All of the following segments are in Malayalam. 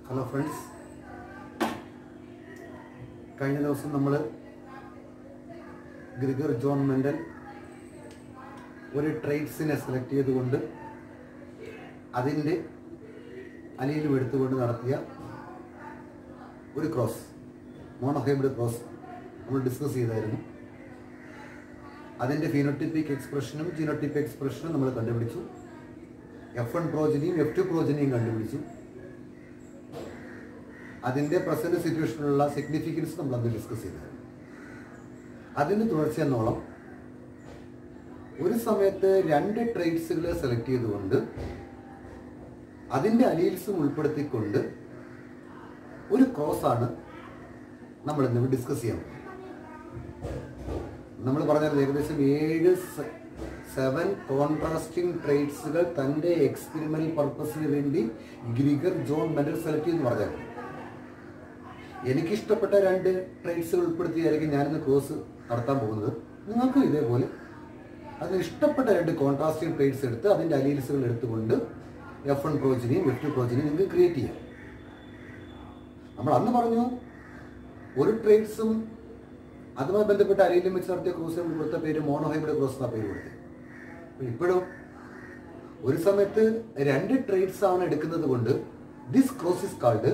ഹലോ ഫ്രണ്ട്സ് കഴിഞ്ഞ ദിവസം നമ്മൾ ഗ്രിഗർ ജോൺ മെൻഡൽ ഒരു ട്രേഡ്സിനെ സെലക്ട് ചെയ്തുകൊണ്ട് അതിൻ്റെ അലിയിലും എടുത്തുകൊണ്ട് നടത്തിയ ഒരു ക്രോസ് മോണോഹൈബ്രിഡ് ക്രോസ് നമ്മൾ ഡിസ്കസ് ചെയ്തായിരുന്നു അതിൻ്റെ ഫിനോട്ടിപ്പിക് എക്സ്പ്രഷനും ജീനോട്ടിപ്പിക് എക്സ്പ്രഷനും നമ്മൾ കണ്ടുപിടിച്ചു എഫ് വൺ പ്രോജനിയും എഫ് ടു പ്രോജനിയും കണ്ടുപിടിച്ചു അതിൻ്റെ പ്രസന്റ് സിറ്റുവേഷനിലുള്ള സിഗ്നിഫിക്കൻസ് നമ്മൾ അന്ന് ഡിസ്കസ് ചെയ്തായിരുന്നു അതിന് തുടർച്ചയെന്നോളം ഒരു സമയത്ത് രണ്ട് ട്രേഡ്സുകൾ സെലക്ട് ചെയ്തുകൊണ്ട് അതിൻ്റെ അലീൽസും ഉൾപ്പെടുത്തിക്കൊണ്ട് ഒരു ക്രോസ് ആണ് നമ്മൾ ഇന്ന് ഡിസ്കസ് ചെയ്യാൻ പോകുന്നത്. നമ്മൾ പറഞ്ഞത് ഏകദേശം ഏഴ് സെവൻ കോൺട്രാസ്റ്റിംഗ് ട്രേഡ്സുകൾ തൻ്റെ എക്സ്പെരിമെന്റൽ പർപ്പസിന് വേണ്ടി ഗ്രിഗർ ജോൺ മെഡൽ സെലക്ട് ചെയ്തെന്ന് പറഞ്ഞായിരുന്നു എനിക്കിഷ്ടപ്പെട്ട രണ്ട് ട്രേഡ്സുകൾ ഉൾപ്പെടുത്തിയായിരിക്കും ഞാനിന്ന് കോഴ്സ് നടത്താൻ പോകുന്നത് നിങ്ങൾക്കും ഇതേപോലെ അതിന് ഇഷ്ടപ്പെട്ട രണ്ട് കോൺട്രാസ്റ്റിംഗ് ട്രേഡ്സ് എടുത്ത് അതിൻ്റെ അലീൽസുകൾ എടുത്തുകൊണ്ട് എഫ് വൺ പ്രോജിനെയും എഫ് ടു പ്രോജിനെയും നിങ്ങൾക്ക് ക്രിയേറ്റ് ചെയ്യാം നമ്മൾ അന്ന് പറഞ്ഞു ഒരു ട്രേഡ്സും അതുമായി ബന്ധപ്പെട്ട അലീലും വെച്ച് നടത്തിയ ക്രോസ് നമ്മൾ കൊടുത്ത പേര് മോണോഹൈബ്രിഡ് ക്രോസ് എന്നാ പേര് കൊടുത്തത് ഇപ്പോഴും ഒരു സമയത്ത് രണ്ട് ട്രേഡ്സ് ആണ് എടുക്കുന്നത് കൊണ്ട് this cross is called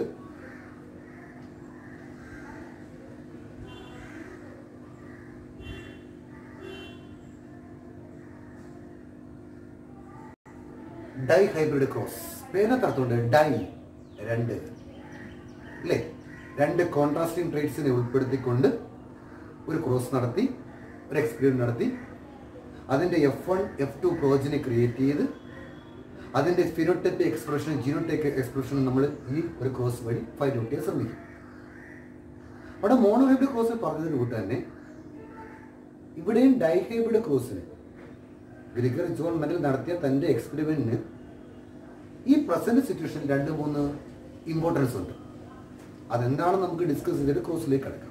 dihybrid cross പേരിനകത്തുണ്ട് ഡൈ രണ്ട് അല്ലേ രണ്ട് കോൺട്രാസ്റ്റിംഗ് ട്രേഡ്സിനെ ഉൾപ്പെടുത്തിക്കൊണ്ട് ഒരു ക്രോസ് നടത്തി ഒരു എക്സ്പീരിയൻസ് നടത്തി അതിൻ്റെ എഫ് വൺ എഫ് ടു പ്രോജിനെ ക്രിയേറ്റ് ചെയ്ത് അതിൻ്റെ ഫിനോടെപ്പ് എക്സ്പ്രഷനും ജീനോടെക് എക്സ്പ്രഷനും നമ്മൾ ഈ ഒരു ക്രോസ് വഴി ഫൈൻഡ് ഔട്ട് ചെയ്യാൻ ശ്രമിക്കും അവിടെ മോണോഹൈബ്രിഡ് ക്രോസിൽ പറഞ്ഞതിന് കൂട്ട് തന്നെ ഇവിടെയും ഡൈഹൈബ്രിഡ് ക്രോസിന് ഗ്രിഗർ ജോൺ മെഡൽ നടത്തിയ തൻ്റെ എക്സ്പെരിമെന്റിന് ഈ പ്രസന്റ് സിറ്റുവേഷനിൽ രണ്ട് മൂന്ന് ഇമ്പോർട്ടൻസ് ഉണ്ട് അതെന്താണ് നമുക്ക് ഡിസ്കസ് ചെയ്തിട്ട് ക്രോസിലേക്ക് കിടക്കാം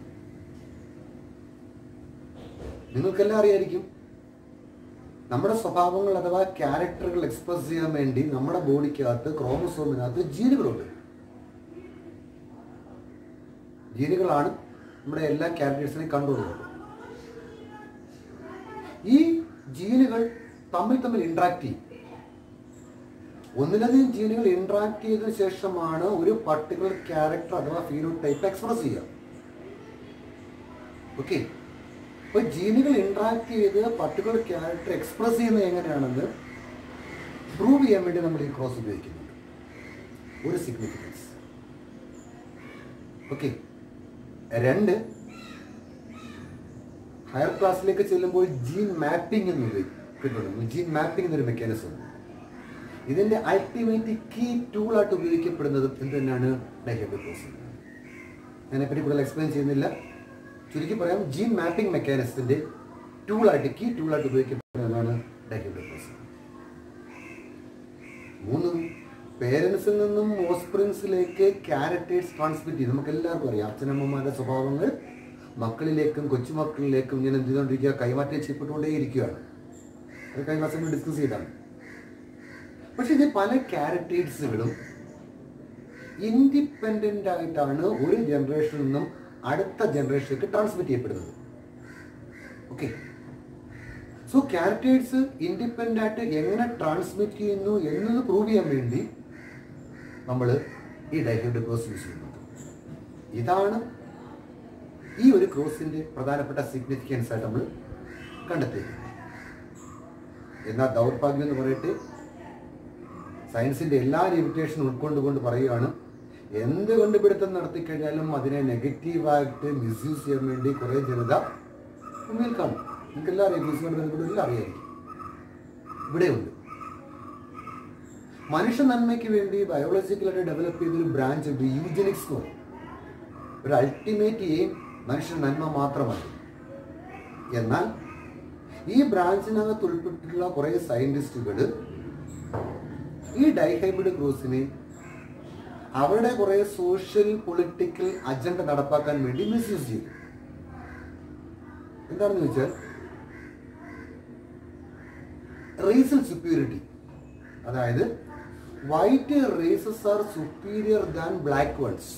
നിങ്ങൾക്കെല്ലാം അറിയായിരിക്കും നമ്മുടെ സ്വഭാവങ്ങൾ അഥവാ ക്യാരക്ടറുകൾ എക്സ്പ്രസ് ചെയ്യാൻ വേണ്ടി നമ്മുടെ ബോഡിക്കകത്ത് ക്രോമസോമിനകത്ത് ജീനുകളുണ്ട് ജീനുകളാണ് നമ്മുടെ എല്ലാ ക്യാരക്ടേഴ്സിനെയും കൺട്രോൾ ചെയ്യുന്നത് ഈ ജീനുകൾ തമ്മിൽ തമ്മിൽ ഇന്ററാക്ട് ചെയ്യും ഒന്നിലധികം ജീനുകൾ ഇന്ററാക്ട് ചെയ്തതിനു ശേഷമാണ് ഒരു പർട്ടിക്കുലർ ക്യാരക്ടർ അഥവാ ഫീനോടൈപ്പ് എക്സ്പ്രസ് ചെയ്യുക ഓക്കെ അപ്പൊ ജീനുകൾ ഇന്ററാക്ട് ചെയ്ത് പർട്ടിക്കുലർ ക്യാരക്ടർ എക്സ്പ്രസ് ചെയ്യുന്നത് എങ്ങനെയാണെന്ന് പ്രൂവ് ചെയ്യാൻ വേണ്ടി നമ്മൾ ഈ ക്രോസ് ഉപയോഗിക്കുന്നുണ്ട് ഒരു സിഗ്നിഫിക്കൻസ് ഓക്കെ രണ്ട് ഹയർ ക്ലാസ്സിലേക്ക് ചെല്ലുമ്പോൾ ജീൻ മാപ്പിംഗ് എന്ന് ഉപയോഗിക്കപ്പെടുന്നു ജീൻ മാപ്പിംഗ് എന്നൊരു മെക്കാനിസം ഉണ്ട് ഇതിന്റെ അൾട്ടിമേറ്റ് കീ ടൂൾ ആയിട്ട് ഉപയോഗിക്കപ്പെടുന്നത് എന്ത് തന്നെയാണ് ഡൈഹൈബ്രിഡോസ് അതിനെപ്പറ്റി കൂടുതൽ എക്സ്പ്ലെയിൻ ചെയ്യുന്നില്ല ചുരുക്കി പറയാം ജീൻ മാപ്പിംഗ് മെക്കാനിസത്തിന്റെ ടൂളായിട്ട് കീ ടൂളായിട്ട് ഉപയോഗിക്കപ്പെടുന്നതാണ് ഡൈഹൈബ്രിഡോസ് മൂന്ന് പേരൻസിൽ നിന്നും ഓസ്പ്രിങ്സിലേക്ക് ക്യാരക്ടേഴ്സ് ട്രാൻസ്മിറ്റ് ചെയ്യും നമുക്ക് എല്ലാവർക്കും അറിയാം അച്ഛനമ്മമാരുടെ സ്വഭാവങ്ങൾ മക്കളിലേക്കും കൊച്ചുമക്കളിലേക്കും ഇങ്ങനെ എന്ത് ചെയ്തുകൊണ്ടിരിക്കുക കൈമാറ്റം ചെയ്യപ്പെട്ടുകൊണ്ടേ ഇരിക്കുകയാണ് അത് കഴിഞ്ഞ ക്ലാസ് നമ്മൾ ഡിസ്കസ് ചെയ്താണ് പക്ഷെ ഇത് പല ക്യാരക്ടേഴ്സുകളും ഇൻഡിപെൻഡന്റ് ആയിട്ടാണ് ഒരു ജനറേഷനിൽ നിന്നും അടുത്ത ജനറേഷനിലേക്ക് ട്രാൻസ്മിറ്റ് ചെയ്യപ്പെടുന്നത് ഓക്കെ സോ ക്യാരക്ടേഴ്സ് ഇൻഡിപെൻഡന്റ് ആയിട്ട് എങ്ങനെ ട്രാൻസ്മിറ്റ് ചെയ്യുന്നു എന്നത് പ്രൂവ് ചെയ്യാൻ വേണ്ടി നമ്മൾ ഈ ഡൈഹൈബ്രിഡ് ക്രോസ് യൂസ് ചെയ്യുന്നുണ്ട് ഇതാണ് ഈ ഒരു ക്രോസിന്റെ പ്രധാനപ്പെട്ട സിഗ്നിഫിക്കൻസ് ആയിട്ട് നമ്മൾ കണ്ടെത്തിയിരിക്കുന്നത് എന്നാൽ ദൗർഭാഗ്യം എന്ന് പറയട്ടെ സയൻസിന്റെ എല്ലാ ലിമിറ്റേഷനും ഉൾക്കൊണ്ടുകൊണ്ട് പറയുകയാണ് എന്ത് കണ്ടുപിടുത്തം നടത്തിക്കഴിഞ്ഞാലും അതിനെ നെഗറ്റീവായിട്ട് മിസ്യൂസ് ചെയ്യാൻ വേണ്ടി കുറേ ജനത മുന്നിൽ കാണും നിങ്ങൾക്ക് എല്ലാം അറിയാം മ്യൂസിയമായിട്ട് ബന്ധപ്പെട്ട് എല്ലാം അറിയായിരിക്കും ഇവിടെയുണ്ട് മനുഷ്യ നന്മയ്ക്ക് വേണ്ടി ബയോളജിക്കലായിട്ട് ഡെവലപ്പ് ചെയ്തൊരു ബ്രാഞ്ച് ഉണ്ട് യൂജനിക്സ് എന്ന് പറയും ഒരു അൾട്ടിമേറ്റ് എയിം മനുഷ്യ നന്മ മാത്രമാണ് എന്നാൽ ഈ ബ്രാഞ്ചിനകത്ത് ഉൾപ്പെട്ടിട്ടുള്ള കുറേ സയന്റിസ്റ്റുകൾ ഈ ഡൈഹൈബ്രിഡ് ക്രൂസിനെ അവരുടെ കുറെ സോഷ്യൽ പൊളിറ്റിക്കൽ അജണ്ട നടപ്പാക്കാൻ വേണ്ടി മിസ്യൂസ് ചെയ്തു എന്താണെന്ന് ചോദിച്ചാൽ റീസൽ സുപ്പീരിയറിറ്റി അതായത് white races are superior than black ones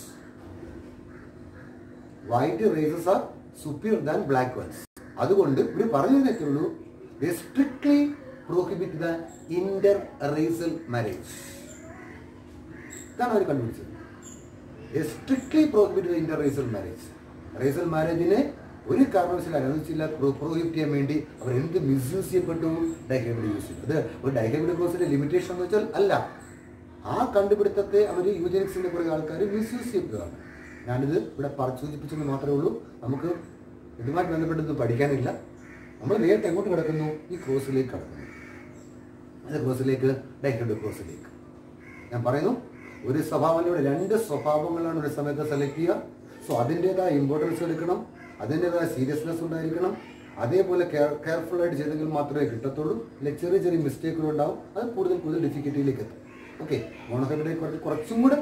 white races are superior than black ones അതുകൊണ്ട് ഇവർ പറഞ്ഞതേ ഉള്ളൂ strictly prohibit the interracial marriage ഇതാണ് അവർ കണ്ടുപിടിച്ചത് strictly prohibit the interracial marriage racial മാരേജിനെ ഒരു കാരണവശാലും അനുവദിച്ചില്ല പ്രോഹിബിറ്റ് ചെയ്യാൻ വേണ്ടി അവർ എന്ത് മിസ്യൂസ് ചെയ്യപ്പെട്ടു ഡൈഹൈബ്രിഡ് യൂസ് ചെയ്തു അത് ഒരു ഡൈഹൈബ്രിഡ് കോഴ്സിന്റെ ലിമിറ്റേഷൻ എന്ന് വെച്ചാൽ അല്ല ആ കണ്ടുപിടുത്തത്തെ അവർ യൂജനിക്സിന്റെ കുറേ ആൾക്കാർ മിസ്യൂസ് ചെയ്തതാണ് ഞാനിത് ഇവിടെ പറ സൂചിപ്പിച്ചെന്ന് മാത്രമേ ഉള്ളൂ നമുക്ക് ഇതുമായിട്ട് ബന്ധപ്പെട്ടൊന്നും പഠിക്കാനില്ല നമ്മൾ നേരിട്ട് എങ്ങോട്ട് കിടക്കുന്നു ഈ ക്രോസിലേക്ക് കിടക്കുന്നു അത് ക്രോസിലേക്ക് ഡൈഹൈബ്രിഡ് ക്രോസിലേക്ക് ഞാൻ പറയുന്നു ഒരു സ്വഭാവങ്ങളുടെ രണ്ട് സ്വഭാവങ്ങളാണ് ഒരു സമയത്ത് സെലക്ട് ചെയ്യുക സോ അതിൻ്റെതായ ഇമ്പോർട്ടൻസ് എടുക്കണം അതിൻ്റെതായ സീരിയസ്നെസ് ഉണ്ടായിരിക്കണം അതേപോലെ കെയർഫുൾ ആയിട്ട് ചെയ്തെങ്കിൽ മാത്രമേ കിട്ടത്തുള്ളൂ അല്ലെങ്കിൽ ചെറിയ ചെറിയ മിസ്റ്റേക്കുകൾ ഉണ്ടാവും അത് കൂടുതൽ കൂടുതൽ ഡിഫിക്കൽറ്റിയിലേക്ക് എത്തും ഓക്കെ മോണോഹൈബ്രിഡ് കുറച്ച് കുറച്ചും കൂടെ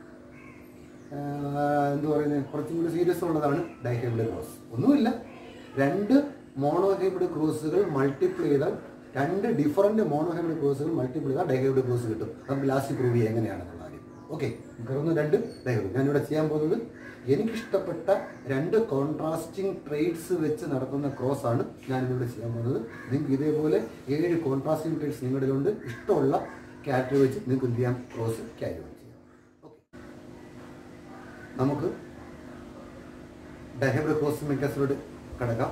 എന്താ പറയുന്നത് കുറച്ചും കൂടി സീരിയസ് ഉള്ളതാണ് ഡൈഹൈബ്രിഡ് ക്രോസ് ഒന്നുമില്ല രണ്ട് മോണോഹൈബ്രിഡ് ക്രോസുകൾ മൾട്ടിപ്ലൈ ചെയ്താൽ രണ്ട് ഡിഫറൻറ്റ് മോണോഹൈബ്രിഡ് ക്രോസുകൾ മൾട്ടിപ്ലൈ ചെയ്താൽ ഡൈഹൈബ്രിഡ് ക്രോസ് കിട്ടും നമുക്ക് ലാസ്റ്റ് പ്രൂവ് ചെയ്യുക എങ്ങനെയാണെന്നുള്ള കാര്യം ഓക്കെ നമുക്കൊന്ന് രണ്ട് ഡൈഹൈബ്രിഡ് ഞാനിവിടെ ചെയ്യാൻ പോകുന്നത് എനിക്കിഷ്ടപ്പെട്ട രണ്ട് കോൺട്രാസ്റ്റിംഗ് ട്രേഡ്സ് വെച്ച് നടത്തുന്ന ക്രോസ് ആണ് ഞാനിവിടെ ചെയ്യാൻ പോകുന്നത് നിങ്ങൾക്ക് ഇതേപോലെ ഏഴ് കോൺട്രാസ്റ്റിംഗ് ട്രേഡ്സ് നിങ്ങളുടെയിലുണ്ട് ഇഷ്ടമുള്ള ക്യാരക്ടർ വെച്ച് നിങ്ങൾക്ക് എന്ത് ചെയ്യാം ക്രോസ് ക്യാരി ഓൺ ചെയ്യാം ഓക്കെ നമുക്ക് ഡൈഹൈബ്രിഡ് ക്രോസ് മെക്കാസിലോട് കിടക്കാം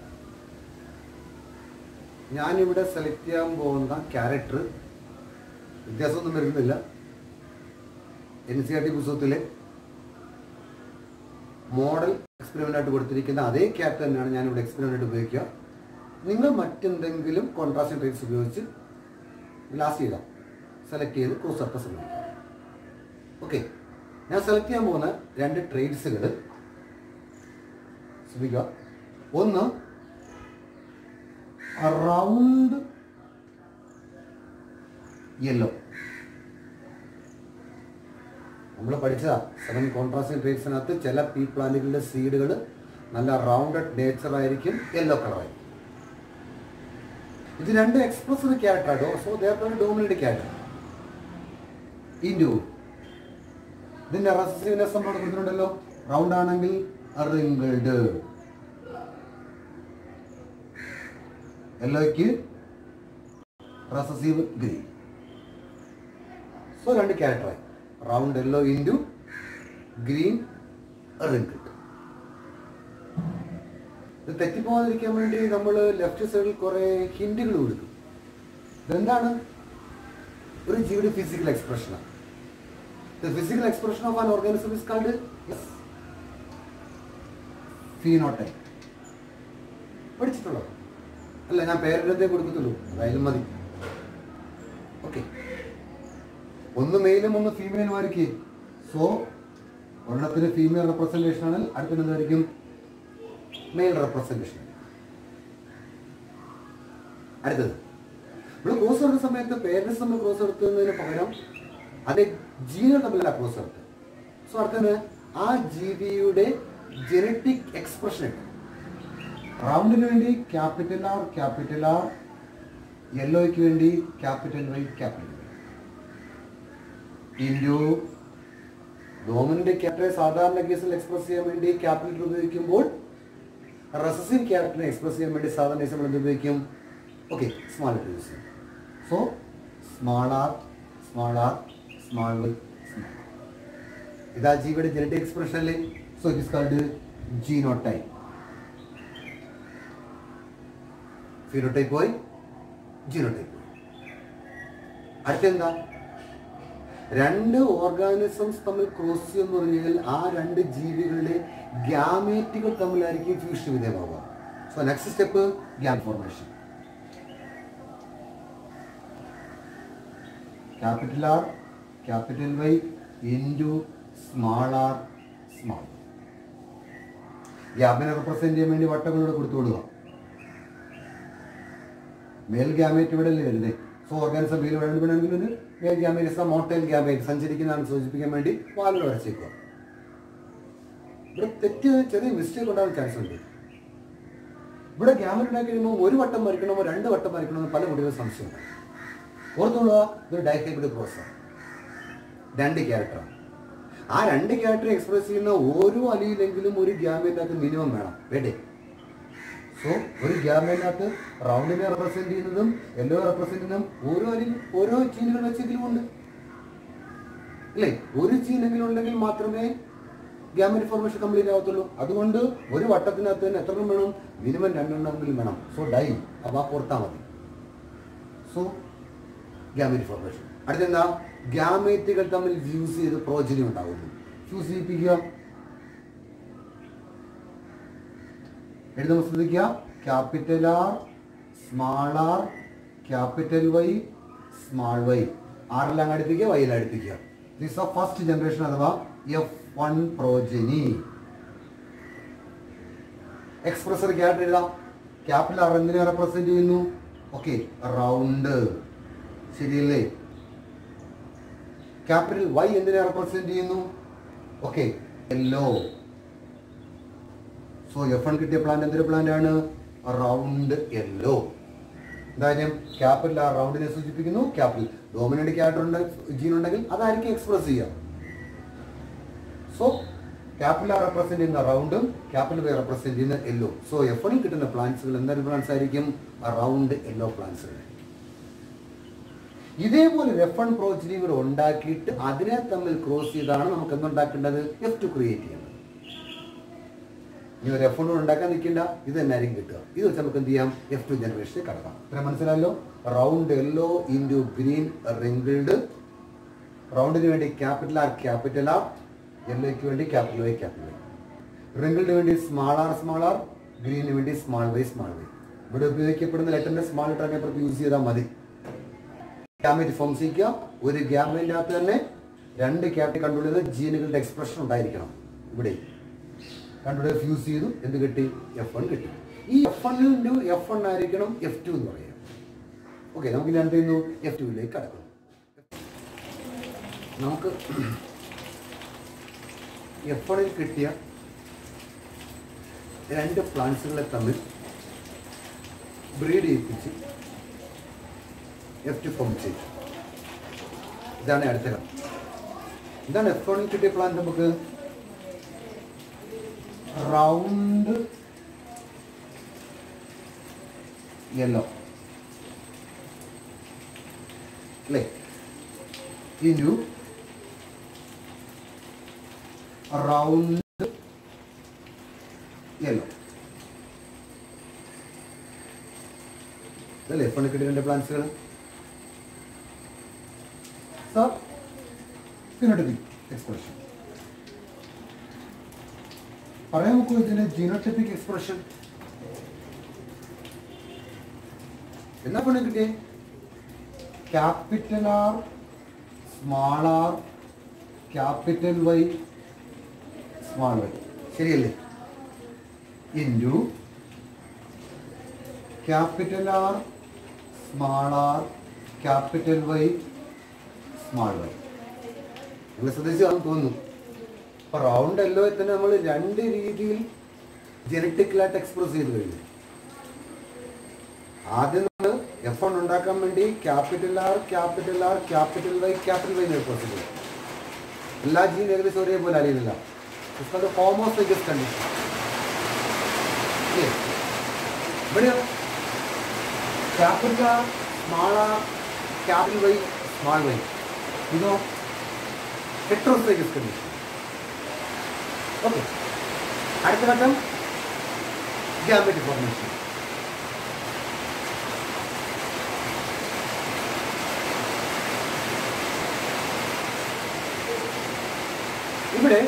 ഞാനിവിടെ സെലക്ട് ചെയ്യാൻ പോകുന്ന ക്യാരക്ടർ വ്യത്യാസമൊന്നും വരുന്നില്ല എൻ സി ആർ ടി പുസ്തകത്തിലെ മോഡൽ എക്സ്പെരിമെൻ്റ് ആയിട്ട് കൊടുത്തിരിക്കുന്ന അതേ ക്യാരക്ടർ തന്നെയാണ് ഞാനിവിടെ എക്സ്പെരിമെൻ്റ് ആയിട്ട് ഉപയോഗിക്കുക നിങ്ങൾ മറ്റെന്തെങ്കിലും കോൺട്രാസ്റ്റ് ട്രേറ്റ്സ് ഉപയോഗിച്ച് ലാസ്റ്റ് ചെയ്താൽ സെലക്ട് ചെയ്ത് ക്രോസ് സർഫസ് ഉപയോഗിക്കാം ഓക്കെ ഞാൻ സെലക്ട് ചെയ്യാൻ പോകുന്ന രണ്ട് ട്രേഡ്സുകൾ ശ്രമിക്കുക ഒന്ന് റൗണ്ട് യെല്ലോ നമ്മൾ പഠിച്ചതാ സെവൻ കോൺട്രാസ്റ്റിംഗ് ട്രേഡ്സിനകത്ത് ചില പീ പ്ലാന്റുകളുടെ സീഡുകൾ നല്ല റൗണ്ടഡ് നേച്ചർ ആയിരിക്കും യെല്ലോ കളറായിരിക്കും ഇത് രണ്ട് എക്സ്പ്രസ് ക്യാരക്ടർ ആട്ടോ so there dominant character into ഇതിന്റെ റെസസീവ്നെസ് നമ്മൾ കൊടുത്തിട്ടുണ്ടല്ലോ റൗണ്ട് ആണെങ്കിൽ റിങ്കിൾഡ് യെല്ലോയ്ക്ക് റെസസീവ് ഗ്രീൻ സോ രണ്ട് ക്യാരക്ടറായി round yellow into green wrinkled ഇത് തെറ്റിപ്പോകാതിരിക്കാൻ വേണ്ടി നമ്മൾ ലെഫ്റ്റ് സൈഡിൽ കുറേ ഹിൻഡുകൾ കൊടുക്കും ഇതെന്താണ് ഒരു ജീവിയുടെ ഫിസിക്കൽ എക്സ്പ്രഷനാണ് The physical expression of an organism is called yes, phenotype. പഠിച്ചിട്ടുള്ളോ അല്ല ഞാൻ പേരിടത്തേ കൊടുക്കത്തുള്ളൂ അതായാലും മതി ഓക്കെ ഒന്ന് മെയിലും ഒന്ന് ഫീമെയിലും ആയിരിക്കും സോ ഒരെണ്ണത്തിന് ഫീമെയിൽ റെപ്രസെൻറ്റേഷൻ ആണ് അടുത്തിന് എന്തായിരിക്കും മെയിൽ റെപ്രസെൻറ്റേഷൻ അടുത്തത് നമ്മൾ ക്രോസ് എടുത്ത സമയത്ത് പേരൻസ് നമ്മൾ ക്രോസ് എടുക്കുന്നതിന് പകരം അത് ജീനുകൾ തമ്മിലല്ല ക്രോസ് എടുത്ത് സോ അടുത്തത് ആ ജീവിയുടെ ജനറ്റിക് എക്സ്പ്രഷൻ റൗണ്ടിന് വേണ്ടി ക്യാപിറ്റൽ ആർ ക്യാപിറ്റൽ ആർ യെല്ലോയ്ക്ക് വേണ്ടി capital Y capital Y into dominant ക്യാരക്ടറെ സാധാരണ കേസിൽ എക്സ്പ്രസ് ചെയ്യാൻ വേണ്ടി ക്യാപിറ്റൽ ഉപയോഗിക്കുമ്പോൾ റെസസീവ് ക്യാരക്ടറിനെ എക്സ്പ്രസ് ചെയ്യാൻ വേണ്ടി സാധാരണ കേസ് നമ്മൾ എന്ത് ഉപയോഗിക്കും ഓക്കെ സ്മാൾ ലെറ്റർ യൂസ് ചെയ്യും so small R small R small Y small ഇതാ ജീവിയുടെ ജനറ്റിക് എക്സ്പ്രഷൻ അല്ലേ so it is called genotype phenotype പോയി ജീനോടൈപ്പ് പോയി അടുത്തെന്താ രണ്ട് ഓർഗാനിസംസ് തമ്മിൽ ക്രോസ് ചെയ്യുമെന്ന് പറഞ്ഞു കഴിഞ്ഞാൽ ആ രണ്ട് ജീവികളുടെ ഗ്യാമേറ്റുകൾ തമ്മിലായിരിക്കും ഫ്യൂഷൻ വിധേയമാവുക so next step gamete formation capital R capital Y into small R small ഗ്യാമിനെ റെപ്രസെന്റ് ചെയ്യാൻ വേണ്ടി വട്ടങ്ങളോട് കൊടുത്തു കൊടുക്കുക മേൽ ഗ്യാമേറ്റ് ഇവിടെ അല്ലേ വരുന്നത് സോ ഓർഗാനിസം മേൽ വേണമെങ്കിൽ ഒരു മേൽ ഗ്യാമേറ്റ് മോട്ടൈൽ ഗ്യാമേറ്റ് സഞ്ചരിക്കുന്നതാണ് സൂചിപ്പിക്കാൻ വേണ്ടി വാലുകൾ വരച്ചേക്കുക ഇവിടെ തെറ്റ് ചെറിയ മിസ്റ്റേക്ക് ഉണ്ടാകാൻ ചാൻസ് ഉണ്ട് ഇവിടെ ഗ്യാമറ്റ് ഉണ്ടാക്കി കഴിയുമ്പോൾ ഒരു വട്ടം വരയ്ക്കണമോ രണ്ട് വട്ടം വരയ്ക്കണമെന്ന് പല കുട്ടികളും സംശയമുണ്ട് ഓർത്തുകൊള്ളുക ഇതൊരു ഡൈഹൈബ്രിഡ് പ്രോസസ്സാണ് രണ്ട് ക്യാരക്ടറാണ് ആ രണ്ട് ക്യാരക്ടർ എക്സ്പ്രസ് ചെയ്യുന്ന ഓരോ അലിയിലെങ്കിലും ഒരു ഗ്യാമേറ്റിനകത്ത് മിനിമം വേണം വേണ്ടേ സോ ഒരു ഗ്യാമേറ്റിനകത്ത് റൗണ്ടിനെ റെപ്രസെന്റ് ചെയ്യുന്നതും യെല്ലോ റെപ്രസെന്റ് ചെയ്യുന്നതും ഓരോ അലിയിൽ ഓരോ ചീനുകൾ വെച്ചെങ്കിലും ഉണ്ട് അല്ലേ ഒരു ചീനെങ്കിലും ഉണ്ടെങ്കിൽ മാത്രമേ ഗ്യാമറ്റ് ഫോർമേഷൻ കംപ്ലീറ്റ് ആവത്തുള്ളൂ അതുകൊണ്ട് ഒരു വട്ടത്തിനകത്ത് തന്നെ എത്ര എണ്ണം വേണം മിനിമം രണ്ടെണ്ണമെങ്കിലും വേണം സോ ഡൈ അപ്പോൾ പുറത്താൽ മതി സോ ഗ്യാമറ്റ് ഫോർമേഷൻ അടുത്തെന്താ ഗ്യാമേറ്റുകൾ തമ്മിൽ ഫ്യൂസ് ചെയ്ത് പ്രോജനി ഉണ്ടാകുന്നു ഫ്യൂസ് ചെയ്യിപ്പിക്കുക എഴുതുമ്പോൾ ശ്രദ്ധിക്കുക capital R small R capital Y small Y ആറെല്ലാം അടുപ്പിക്കുക വൈയെല്ലാം അടുപ്പിക്കുക ദിസ് ഓഫ് ഫസ്റ്റ് ജനറേഷൻ അഥവാ F one progeny expresser character എഴുതാം ക്യാപിറ്റൽ ആർ എന്തിനെ റെപ്രസെന്റ് ചെയ്യുന്നു ഓക്കെ റൗണ്ട് ശരിയല്ലേ ക്യാപിറ്റൽ വൈ എന്തിനെ റെപ്രസെന്റ് ചെയ്യുന്നു okay yellow so F one കിട്ടിയ പ്ലാന്റ് എന്തൊരു പ്ലാന്റ് ആണ് റൗണ്ട് യെല്ലോ എന്തായാലും ക്യാപിറ്റൽ ആ റൗണ്ടിനെ സൂചിപ്പിക്കുന്നു ക്യാപിറ്റൽ ഡോമിനന്റ് ക്യാരക്ടർ ഉണ്ട് ജീൻ ഉണ്ടെങ്കിൽ അതായിരിക്കും എക്സ്പ്രസ് ചെയ്യുക സോ ക്യാപിറ്റൽ ആ റെപ്രസെന്റ് ചെയ്യുന്ന റൗണ്ടും ക്യാപിറ്റൽ വൈ റെപ്രസെന്റ് ചെയ്യുന്ന യെല്ലോ സോ എഫ് വണിൽ കിട്ടുന്ന പ്ലാന്റ്സുകൾ എന്തൊരു പ്ലാന്റ്സ് ആയിരിക്കും റൗണ്ട് യെല്ലോ പ്ലാന്റ്സുകൾ ഇതേപോലെ എഫ് വൺ പ്രോജനി കൂടെ ഉണ്ടാക്കിയിട്ട് അതിനെ തമ്മിൽ ക്രോസ് ചെയ്താണ് നമുക്ക് എന്തുണ്ടാക്കേണ്ടത് എഫ് ടു ക്രിയേറ്റ് ചെയ്യേണ്ടത് ഇനി ഒരു എഫ് വൺ ഉണ്ടാക്കാൻ നിൽക്കേണ്ട ഇത് തന്നെ ആയിരിക്കും കിട്ടുക ഇത് വെച്ച് നമുക്ക് എന്ത് ചെയ്യാം എഫ് ടു ജനറേഷനിൽ കടക്കാം ഇത്ര മനസ്സിലായല്ലോ round yellow into green wrinkled റൗണ്ടിന് വേണ്ടി ക്യാപിറ്റൽ ആർ ക്യാപിറ്റൽ ആർ യെല്ലോയ്ക്ക് വേണ്ടി ക്യാപിറ്റൽ വൈ ക്യാപിറ്റൽ വൈ റിങ്കിളിന് വേണ്ടി സ്മാൾ ആർ സ്മാൾ ആർ ഗ്രീനിന് വേണ്ടി സ്മാൾ വൈ സ്മാൾ വൈ ഇവിടെ ഉപയോഗിക്കപ്പെടുന്ന ലെറ്ററിന്റെ സ്മാൾ ലെറ്റർ അതിനപ്പുറത്ത് യൂസ് ചെയ്താൽ മതി ഗ്യാമേറ്റ് ഫോം ചെയ്യിക്കുക ഒരു ഗ്യാമേറ്റിനകത്ത് തന്നെ രണ്ട് ക്യാപിറ്റൽ കൺട്രോൾ ചെയ്ത ജീനുകളുടെ എക്സ്പ്രഷൻ ഉണ്ടായിരിക്കണം ഇവിടെ കൺട്രോൾ ഫ്യൂസ് ചെയ്തു എന്ത് കിട്ടി എഫ് വൺ കിട്ടി ഈ എഫ് വണ്ണിൽ നിന്ന് എഫ് വൺ ആയിരിക്കണം എഫ് ടു എന്ന് പറയാം ഓക്കെ നമുക്ക് ഇനി എന്ത് ചെയ്യുന്നു എഫ് ടുവിലേക്ക് കടക്കുന്നു നമുക്ക് എഫ് വണ്ണിൽ കിട്ടിയ രണ്ട് പ്ലാന്റ്സുകളെ തമ്മിൽ ബ്രീഡ് ചെയ്യിപ്പിച്ച് എഫ് ടു ഫോം ചെയ്യും ഇതാണ് അടുത്ത ഘട്ടം ഇതാണ് എഫ് വണ്ണിൽ കിട്ടിയ പ്ലാന്റ് നമുക്ക് റൗണ്ട് യെല്ലോ അല്ലേ ഇൻറ്റു റൗണ്ട് യെല്ലോ ഇതല്ലേ എഫ് വണ്ണിൽ കിട്ടിയ രണ്ട് പ്ലാന്റ്സുകൾ സാർ ഫിനോട്ടിപ്പിക് എക്സ്പ്രഷൻ പറയാൻ നോക്കൂ ഇതിന് ജീനോട്ടിപ്പിക് എക്സ്പ്രഷൻ എന്നാ പണി കിട്ടിയേ capital R small R capital Y small Y ശരിയല്ലേ into capital R small R capital Y small Y നിങ്ങൾ ശ്രദ്ധിച്ചാണെന്ന് തോന്നുന്നു അപ്പൊ റൗണ്ട് എല്ലോ തന്നെ നമ്മൾ രണ്ട് രീതിയിൽ ജനറ്റിക്കലായിട്ട് എക്സ്പ്രസ് ചെയ്ത് കഴിഞ്ഞു ആദ്യം നമ്മൾ എഫ് വൺ ഉണ്ടാക്കാൻ വേണ്ടി capital R capital R capital Y capital Y express ചെയ്തു എല്ലാ ജീനും ഏകദേശം ഒരേപോലെ അറിയുന്നില്ല ഹോമോസൈഗസ് കണ്ടീഷൻ ഇവിടെയോ capital R small R capital Y small Y ഇതോ ഹെട്രോസൈഗസ് കണ്ടീഷൻ ഓക്കെ അടുത്ത ഘട്ടം ഗ്യാമറ്റ് ഫോർമേഷൻ ഇവിടെ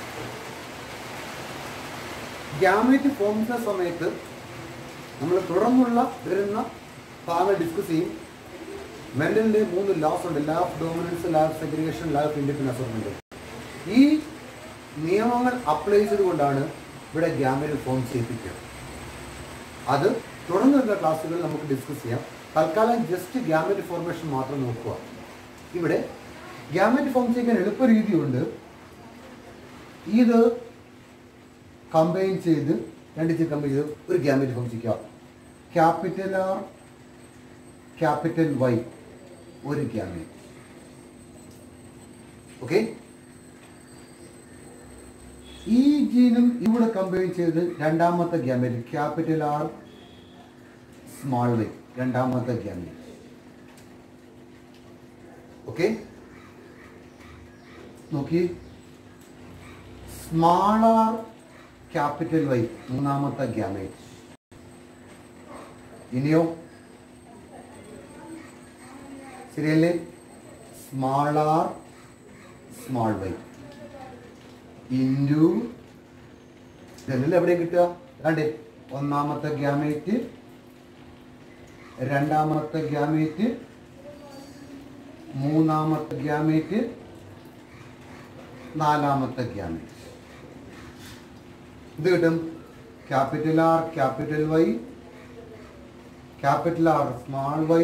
ഗ്യാമറ്റ് ഫോം ചെയ്യുന്ന സമയത്ത് നമ്മൾ തുടർന്നുള്ള വരുന്ന ഭാഗങ്ങൾ ഡിസ്കസ് ചെയ്യും മെന്റലിന്റെ മൂന്ന് ലാസ് ഉണ്ട് law of dominance law of segregation law of independence assortment ഈ നിയമങ്ങൾ അപ്ലൈ ചെയ്തുകൊണ്ടാണ് ഇവിടെ ഗ്യാമറ്റ് ഫോം ചെയ്യിപ്പിക്കുക അത് തുടർന്ന് വരുന്ന ക്ലാസ്സുകളിൽ നമുക്ക് ഡിസ്കസ് ചെയ്യാം തൽക്കാലം ജസ്റ്റ് ഗ്യാമറ്റ് ഫോർമേഷൻ മാത്രം നോക്കുക ഇവിടെ ഗ്യാമറ്റ് ഫോം ചെയ്യാൻ എളുപ്പ രീതിയുണ്ട് ഇത് കമ്പൈൻ ചെയ്ത് രണ്ട് ചി കമ്പൈൻ ചെയ്ത് ഒരു ഗ്യാമറ്റ് ഫോം ചെയ്യുക ക്യാപിറ്റൽ ആർ ക്യാപിറ്റൽ വൈ ഒരു ഗ്യാമറ്റ് ഓക്കെ ഈ ജീനും ഇവിടെ കമ്പൈൻ ചെയ്ത് രണ്ടാമത്തെ gamete capital R small Y രണ്ടാമത്തെ ഗ്യാമേറ്റ് ഓക്കെ നോക്കി സ്മാൾ ആർ ക്യാപിറ്റൽ വൈ മൂന്നാമത്തെ ഗ്യാമേറ്റ് ഇനിയോ ശരിയല്ലേ small R small Y into ഇതെല്ലാം എവിടെ കിട്ടുക കണ്ടേ ഒന്നാമത്തെ ഗ്യാമേറ്റ് രണ്ടാമത്തെ ഗ്യാമേറ്റ് മൂന്നാമത്തെ ഗ്യാമേറ്റ് നാലാമത്തെ ഗ്യാമേറ്റ് ഇത് കിട്ടും capital R capital Y capital R small Y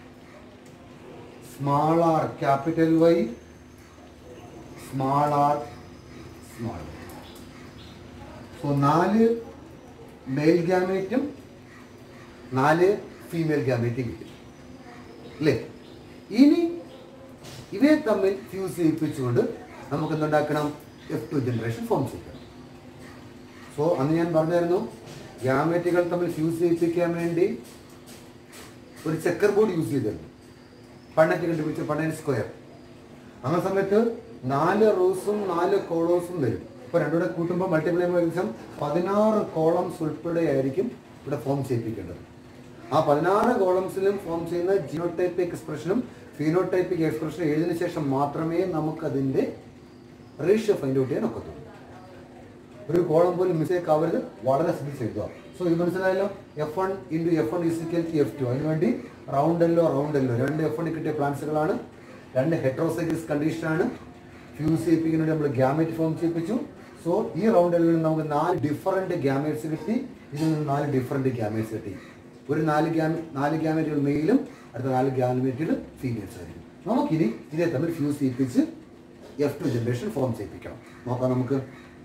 small R capital Y small R small so നാല് മെയിൽ ഗ്യാമേറ്റും നാല് ഫീമെയിൽ ഗ്യാമേറ്റും കിട്ടും അല്ലേ ഇനി ഇവയെ തമ്മിൽ ഫ്യൂസ് ചെയ്യിപ്പിച്ചുകൊണ്ട് നമുക്ക് എന്തുണ്ടാക്കണം എഫ് ടു ജനറേഷൻ ഫോം ചെയ്യണം സോ അന്ന് ഞാൻ പറഞ്ഞായിരുന്നു ഗ്യാമേറ്റുകൾ തമ്മിൽ ഫ്യൂസ് ചെയ്യിപ്പിക്കാൻ വേണ്ടി ഒരു ചെക്കർ ബോർഡ് യൂസ് ചെയ്തിരുന്നു പണ്ണറ്റ് കണ്ടുപിടിച്ച പണ്ണൻ സ്ക്വയർ ആ സമയത്ത് നാല് റോസും നാല് കോളോസും വരും ഇപ്പോൾ രണ്ടുകൂടെ കൂട്ടുമ്പോൾ മൾട്ടിപ്ലൈ ഏകദേശം പതിനാറ് കോളംസ് ഉൾപ്പെടെ ആയിരിക്കും ഇവിടെ ഫോം ചെയ്യിപ്പിക്കേണ്ടത് ആ പതിനാറ് കോളംസിലും ഫോം ചെയ്യുന്ന ജിയോടൈപ്പിക് എക്സ്പ്രഷനും ഫീനോടൈപ്പിക് എക്സ്പ്രഷനും എഴുതിയതിനു ശേഷം മാത്രമേ നമുക്കതിൻ്റെ റേഷ്യോ ഫൈൻഡ് ഔട്ട് ചെയ്യാൻ ഒക്കത്തുള്ളൂ ഒരു കോളം പോലും മിസ്റ്റേക്ക് ആവരുത് വളരെ ശ്രദ്ധിച്ച് എഴുതുക സോ ഇത് മനസ്സിലായല്ലോ F one into F one is equal F two അതിനുവേണ്ടി റൗണ്ട് എല്ലോ റൗണ്ട് എല്ലോ രണ്ട് എഫ് വണ്ണിൽ കിട്ടിയ പ്ലാന്റ്സുകളാണ് രണ്ട് ഹെട്രോസൈറ്റിസ് കണ്ടീഷനാണ് ഫ്യൂസ് ചെയ്യിപ്പിക്കുന്നതിന് വേണ്ടി നമ്മൾ ഗ്യാമേറ്റ് ഫോം ചെയ്യിപ്പിച്ചു സോ ഈ റൗണ്ട് എല്ലിൽ നിന്ന് നമുക്ക് നാല് ഡിഫറൻറ്റ് ഗ്യാമേറ്റ്സ് കിട്ടി ഇതിൽ നിന്ന് നാല് ഡിഫറൻറ്റ് ഗ്യാമേറ്റ്സ് കിട്ടി ഒരു നാല് ഗ്യാമി നാല് ഗ്യാമേറ്റുകൾ മെയിലും അടുത്ത നാല് ഗ്യാമേറ്റുകൾ ഫീമെയിൽസ് ആയിരിക്കും നമുക്കിനി ഇതേ തമ്മിൽ ഫ്യൂസ് ചെയ്യിപ്പിച്ച് എഫ് ടു ജനറേഷൻ ഫോം ചെയ്യിപ്പിക്കണം നോക്കാം നമുക്ക്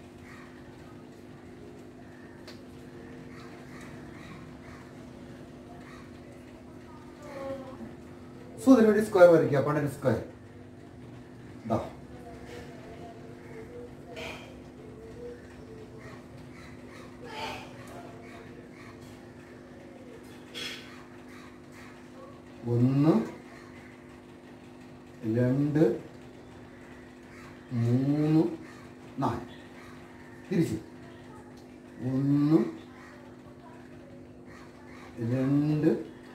സോ ഇതിനുവേണ്ടി സ്ക്വയർ വരയ്ക്കുക പണ്ടൊരു സ്ക്വയർ ദാ ഒന്ന് രണ്ട് മൂന്ന് നാല് തിരിച്ച് ഒന്ന് രണ്ട്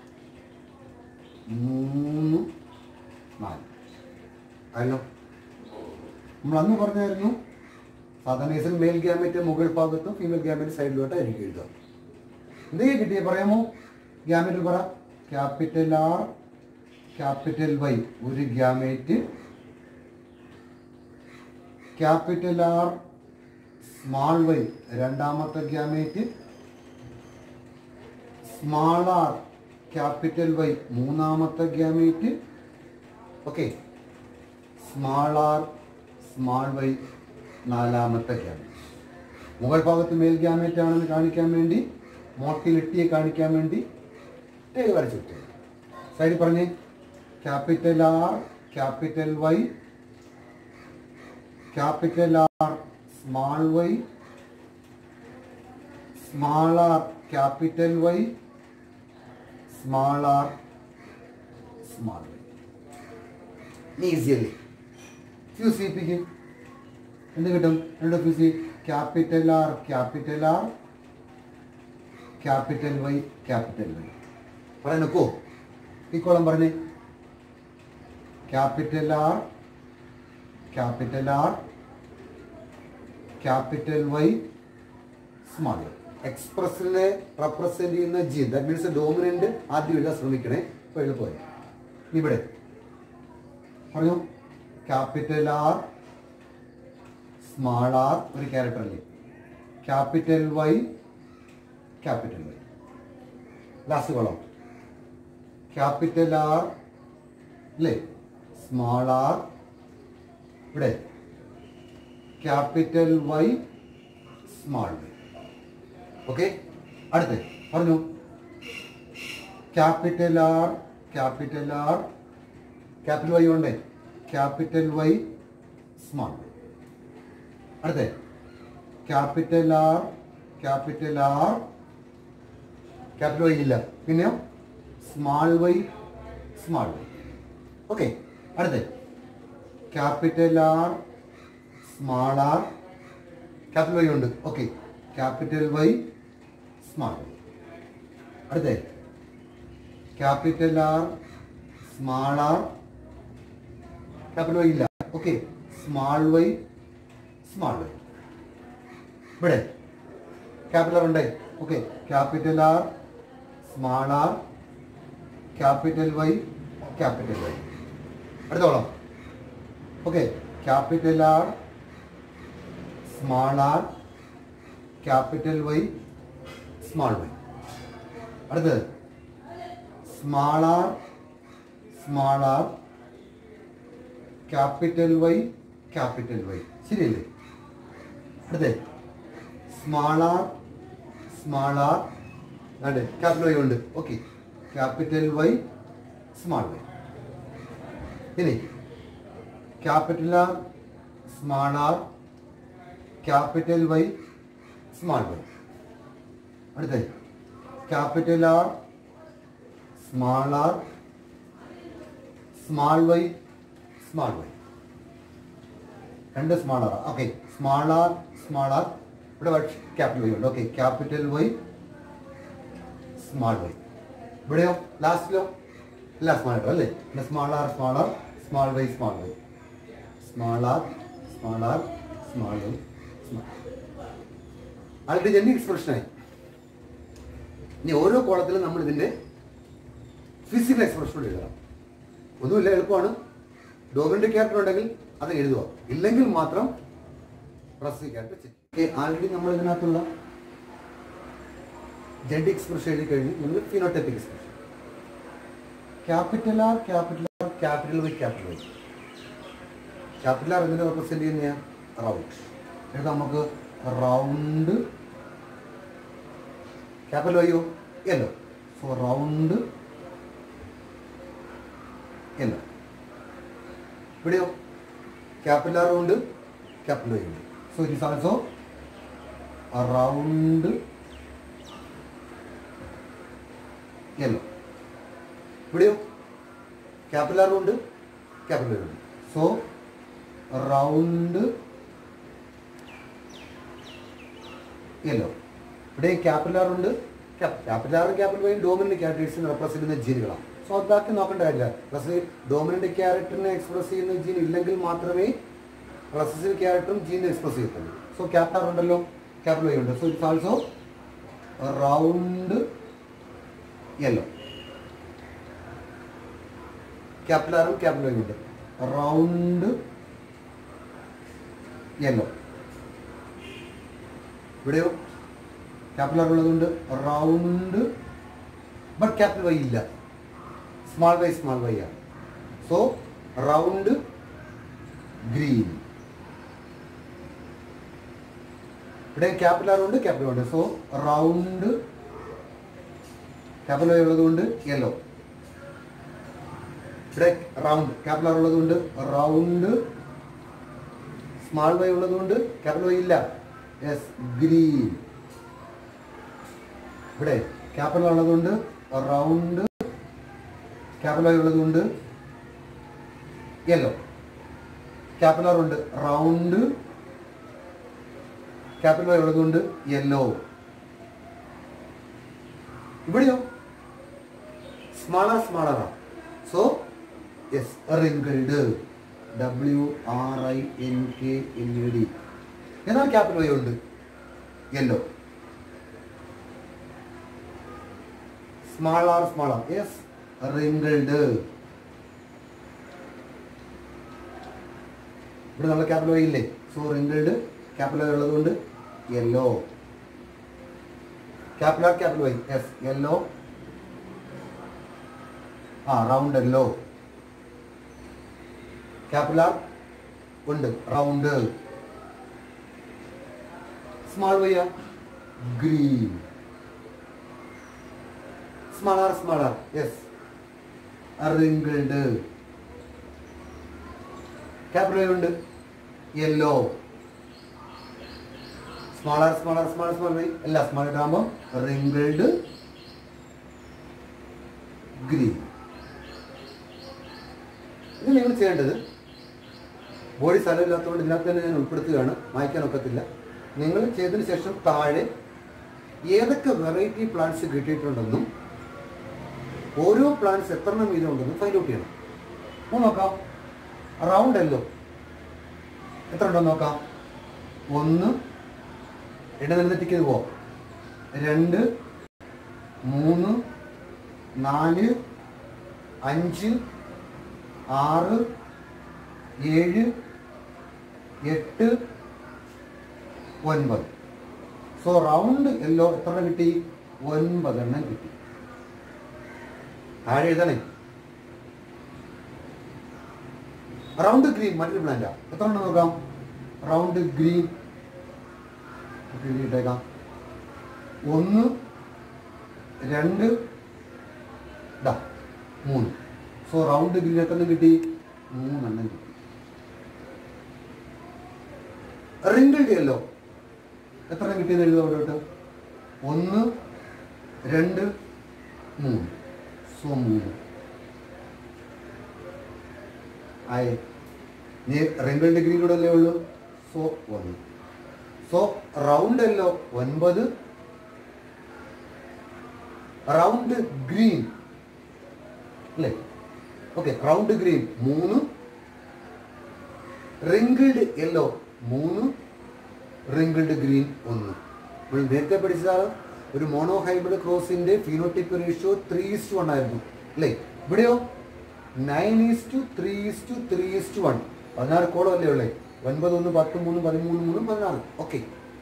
മൂന്ന് നാല് അല്ലോ നമ്മൾ അന്ന് പറഞ്ഞായിരുന്നു സാധാരണ മെയിൽ ഗ്യാമറ്റ് മുകൾ ഭാഗത്തും ഫീമെയിൽ ഗ്യാമറ്റ് സൈഡിലോട്ടായിരിക്കും എഴുതുക എന്തൊക്കെ കിട്ടിയ പറയാമോ ഗ്യാമറ്റ് പറ ക്യാപിറ്റൽ ആർ ക്യാപിറ്റൽ വൈ ഒരു gamete capital R small Y രണ്ടാമത്തെ gamete small R capital Y മൂന്നാമത്തെ gamete okay small R small Y നാലാമത്തെ ഗ്യാമേറ്റ് മുകൾ ഭാഗത്ത് മേൽ ഗ്യാമേറ്റ് ആണെന്ന് കാണിക്കാൻ വേണ്ടി മോട്ടിലിറ്റിയെ കാണിക്കാൻ വേണ്ടി ടേക്ക് വരച്ചു വിട്ടു സൈഡിൽ പറഞ്ഞേ capital R capital Y capital R small Y small R capital Y small R small Y ഈസിയല്ലേ ഫ്യൂസ് ചെയ്യിപ്പിക്കും എന്ത് കിട്ടും രണ്ട് fuse capital R capital R capital Y capital Y പറയാൻ നോക്കോ ഈ കോളം പറഞ്ഞേ capital R capital R capital Y small Y എക്സ്പ്രസിനെ റെപ്രസെന്റ് ചെയ്യുന്ന ജി ദാറ്റ് മീൻസ് ഡോമിനന്റ് ആദ്യം എഴുതാൻ ശ്രമിക്കണേ ഇപ്പോൾ എളുപ്പമായി ഇവിടെ പറഞ്ഞു ക്യാപിറ്റൽ ആർ സ്മാൾ ആർ ഒരു ക്യാരക്ടർ അല്ലേ capital Y capital Y last column capital R അല്ലേ സ്മാൾ ആർ ഇവിടെ capital Y small Y okay അടുത്ത് പറഞ്ഞു capital R capital R capital Y ഉണ്ട് ക്യാപിറ്റൽ വൈ സ്മാൾ വൈ അടുത്ത capital R capital R capital Y ഇല്ല പിന്നെയോ small Y small Y okay അടുത്ത capital R small R capital Y ഉണ്ട് okay capital Y small Y അടുത്ത capital R small R capital Y ഇല്ല okay small Y small Y ഇവിടെ ക്യാപിറ്റൽ ഉണ്ട് okay capital R small R capital Y capital Y അടുത്തോളം okay capital R small R capital Y small Y അടുത്തത് small R small R capital Y capital Y ശരിയല്ലേ അടുത്തേ സ്മാൾ ആർ സ്മാൾ ആർ അതെ ക്യാപിറ്റൽ വൈ ഉണ്ട് okay capital Y small Y ഇനി capital R small R capital Y small Y അടുത്ത capital R small R small Y small Y രണ്ട് small R okay small R small R ഇവിടെ ക്യാപിറ്റൽ വൈ ഉണ്ട് okay capital Y small Y ഇവിടെയോ ലാസ്റ്റിലോ എല്ലാം സ്മാൾ ആയിട്ടോ അല്ലേ പിന്നെ small R small R small Y small Y small R small R small Y small അടുത്ത ജെന്നി എക്സ്പ്രഷനായി ഇനി ഓരോ കോളത്തിലും നമ്മൾ ഇതിന്റെ ഫിസിക്കൽ എക്സ്പ്രഷൻ എഴുതണം ഒന്നുമില്ല എളുപ്പമാണ് ഡോമിനന്റ് ക്യാരക്ടർ ഉണ്ടെങ്കിൽ അത് എഴുതുക ഇല്ലെങ്കിൽ മാത്രം പ്രസ് ക്യാരക്ടർ ആൾറെഡി നമ്മൾ ഇതിനകത്തുള്ള ജെഡ് എക്സ്പ്രഷൻ എഴുതി കഴിഞ്ഞ് നമ്മൾ phenotypic expression capital R capital R capital Y capital Y capital R എന്തിനെ റെപ്രസെന്റ് ചെയ്യുന്ന റൗണ്ട് എന്നിട്ട് നമുക്ക് റൗണ്ട് ക്യാപിറ്റൽ വൈയോ യെല്ലോ സോ റൗണ്ട് യെല്ലോ ഇവിടെയോ ക്യാപിറ്റൽ ആർ ഉണ്ട് ക്യാപിറ്റൽ വൈ ഉണ്ട് so it is also round yellow ഇവിടെയോ ക്യാപിറ്റൽ ആർ ഉണ്ട് ക്യാപിറ്റൽ വൈ ഉണ്ട് സോ റൗണ്ട് യെല്ലോ ഇവിടെ ക്യാപിറ്റൽ ആർ ഉണ്ട് ക്യാപിറ്റൽ ആറും ക്യാപിറ്റൽ വൈയും ഡോമിനന്റ് ക്യാരക്ടേഴ്സിനെ റെപ്രസെന്റ് ചെയ്യുന്ന ജീനുകളാണ് സോ അതാക്കി നോക്കേണ്ട കാര്യമില്ല പ്ലസ് ഡോമിനന്റ് ക്യാരക്ടറിനെ എക്സ്പ്രസ് ചെയ്യുന്ന ജീൻ ഇല്ലെങ്കിൽ മാത്രമേ റെസസീവ് ക്യാരക്ടറും ജീനെ എക്സ്പ്രസ് ചെയ്യത്തുള്ളൂ സോ ക്യാപിറ്റൽ ആർ ഉണ്ടല്ലോ ക്യാപിറ്റൽ വൈ ഉണ്ട് so it's also round yellow capital ആറും ക്യാപിറ്റൽ വൈ ഉണ്ട് റൗണ്ട് യെല്ലോ ഇവിടെയോ ക്യാപിറ്റൽ ആർ ഉള്ളതുകൊണ്ട് റൗണ്ട് ബട്ട് ക്യാപിറ്റൽ വൈ ഇല്ല സ്മാൾ വൈ സ്മാൾ വൈ ആണ് സോ റൗണ്ട് ഗ്രീൻ ഇവിടെ ക്യാപിറ്റൽ ആർ ഉണ്ട് ക്യാപിറ്റൽ ഉണ്ട് സോ റൗണ്ട് ക്യാപിറ്റൽ വൈ ഉള്ളതുകൊണ്ട് യെല്ലോ ഇവിടെ റൗണ്ട് ക്യാപിറ്റൽ ആർ ഉള്ളതുകൊണ്ട് റൗണ്ട് സ്മാൾ വൈ ഉള്ളതുകൊണ്ട് ക്യാപിറ്റൽ വൈ ഇല്ല യെസ് ഗ്രീൻ ഇവിടെ ക്യാപിറ്റൽ ഉള്ളതുകൊണ്ട് റൗണ്ട് ക്യാപിറ്റൽ വൈ ഉള്ളതുകൊണ്ട് യെല്ലോ ക്യാപിറ്റൽ ആർ ഉണ്ട് റൗണ്ട് ക്യാപിറ്റൽ വൈ ഉള്ളതുകൊണ്ട് യെല്ലോ ഇവിടെയോ സ്മാളർ സ്മാളറാ so yes wrinkled W R I N K L E D എന്നാൽ ക്യാപിറ്റൽ വൈ ഉണ്ട് yellow small R small R yes wrinkled ഇവിടെ നമ്മൾ ക്യാപിറ്റൽ വൈ ഇല്ലേ സോ റിങ്കിൾഡ് ക്യാപിറ്റൽ വൈ ഉള്ളതുകൊണ്ട് yellow capital R capital Y yes yellow ആ റൗണ്ട് യെല്ലോ ക്യാപിറ്റൽ ആർ ഉണ്ട് round small Y green small R small R yes wrinkled capital Y ഉണ്ട് yellow smaller smaller smaller smaller എല്ലാ സ്മാളർ ആകുമ്പോൾ റിങ്കിൾഡ് ഗ്രീൻ ഇത് നിങ്ങൾ ചെയ്യേണ്ടത് ബോഡി സ്ഥലമില്ലാത്തതുകൊണ്ട് ഇതിനകത്ത് തന്നെ ഞാൻ ഉൾപ്പെടുത്തുകയാണ് വായിക്കാൻ ഒക്കത്തില്ല നിങ്ങൾ ചെയ്തതിന് ശേഷം താഴെ ഏതൊക്കെ വെറൈറ്റി പ്ലാന്റ്സ് കിട്ടിയിട്ടുണ്ടെന്നും ഓരോ പ്ലാന്റ്സ് എത്ര എണ്ണം വീതം ഉണ്ടെന്നും ഫൈൻഡ് ഔട്ട് ചെയ്യണം ഒന്ന് നോക്കാം റൗണ്ട് എല്ലോ എത്ര ഉണ്ടെന്ന് നോക്കാം ഒന്ന് എണ്ണ നിലനിർത്തിക്കത് പോ രണ്ട് മൂന്ന് നാല് അഞ്ച് ആറ് ഏഴ് എട്ട് ഒൻപത് സോ റൗണ്ട് എല്ലോ എത്ര എണ്ണം കിട്ടി ഒൻപതെണ്ണം കിട്ടി താഴെ എഴുതണേ റൗണ്ട് ഗ്രീൻ മറ്റൊരു പ്ലാന്റാ എത്ര എണ്ണം നോക്കാം റൗണ്ട് ഗ്രീൻ എഴുതിയിട്ടേക്കാം ഒന്ന് രണ്ട് ദാ മൂന്ന് സോ റൗണ്ട് ഗ്രീൻ എത്ര എണ്ണം കിട്ടി മൂന്നെണ്ണം കിട്ടി റിങ്കിൾഡ് യെല്ലോ എത്ര എണ്ണം കിട്ടിയെന്ന് എഴുതുക അവിടോട്ട് ഒന്ന് രണ്ട് മൂന്ന് സോ മൂന്ന് ആയി നീ റിങ്കിൾഡ് ഗ്രീൻ കൂടെ അല്ലേ ഉള്ളൂ സോ ഒന്ന് സോ റൗണ്ട് അല്ലോ ഒൻപത് റൗണ്ട് ഗ്രീൻ അല്ലേ ഓക്കെ റൗണ്ട് ഗ്രീൻ മൂന്ന് റിങ്കിൾഡ് യെല്ലോ മൂന്ന് റിങ്കിൾഡ് ഗ്രീൻ ഒന്ന് നമ്മൾ നേരത്തെ പഠിച്ചതാണ് ഒരു മോണോ ഹൈബ്രിഡ് ക്രോസിന്റെ phenotype ratio three is to one ആയിരുന്നു അല്ലേ ഇവിടെയോ nine is to three is to three is to one പതിനാറ് കോളം അല്ലേ ഉള്ളേ ഒൻപത് ഒന്ന് പത്ത് മൂന്ന് പതിമൂന്ന് മൂന്ന് പതിനാറ് ഓക്കെ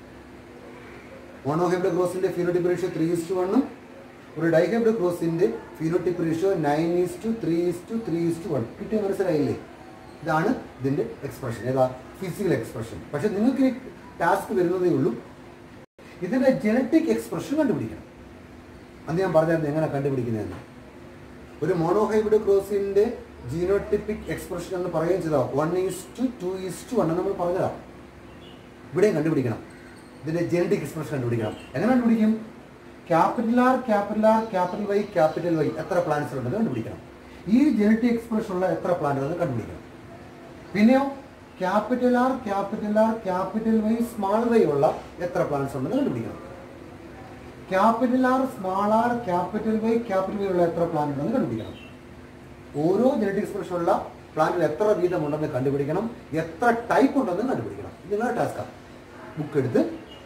മോണോ ഹൈബ്രിഡ് ക്രോസിന്റെ phenotype ratio three is to വണ്ണും ഒരു ഡൈഹൈബ്രിഡ് ക്രോസിന്റെ phenotype ratio nine is to three is to three is to one കിട്ടിയ മനസ്സിലായില്ലേ ഇതാണ് ഇതിന്റെ എക്സ്പ്രഷൻ ഏതാ ഫിസിക്കൽ എക്സ്പ്രഷൻ പക്ഷെ നിങ്ങൾക്ക് ഈ ടാസ്ക് വരുന്നതേ ഉള്ളൂ ഇതിന്റെ ജനറ്റിക് എക്സ്പ്രഷൻ കണ്ടുപിടിക്കണം അന്ന് ഞാൻ പറഞ്ഞായിരുന്നു എങ്ങനെ കണ്ടുപിടിക്കുന്നതെന്ന് ഒരു മോണോഹൈബ്രിഡ് ക്രോസിന്റെ ജീനോട്ടിപ്പിക് എക്സ്പ്രഷൻ എന്ന് പറയുകയും ചെയ്താ one is to two is to one നമ്മൾ പറഞ്ഞതാ ഇവിടെയും കണ്ടുപിടിക്കണം ഇതിന്റെ ജനറ്റിക് എക്സ്പ്രഷൻ കണ്ടുപിടിക്കണം എങ്ങനെ കണ്ടുപിടിക്കും capital R capital R capital Y capital Y എത്ര പ്ലാന്റ്സ് ഉണ്ടെന്ന് കണ്ടുപിടിക്കണം ഈ ജനറ്റിക് എക്സ്പ്രഷൻ ഉള്ള എത്ര പ്ലാന്റ് ഉണ്ടെന്ന് കണ്ടുപിടിക്കണം പിന്നെയോ capital R capital R capital Y small Y ഉള്ള എത്ര പ്ലാന്റ്സ് ഉണ്ടെന്ന് കണ്ടുപിടിക്കണം capital R small R capital Y capital Y ഉള്ള എത്ര പ്ലാന്റ് ഉണ്ടെന്ന് കണ്ടുപിടിക്കണം ഓരോ ജനറ്റിക് എക്സ്പ്രഷൻ ഉള്ള പ്ലാന്റിൽ എത്ര വീതം ഉണ്ടെന്ന് കണ്ടുപിടിക്കണം എത്ര ടൈപ്പ് ഉണ്ടെന്ന് കണ്ടുപിടിക്കണം ഇത് നിങ്ങളുടെ ടാസ്ക്കാണ് ബുക്ക് എടുത്ത്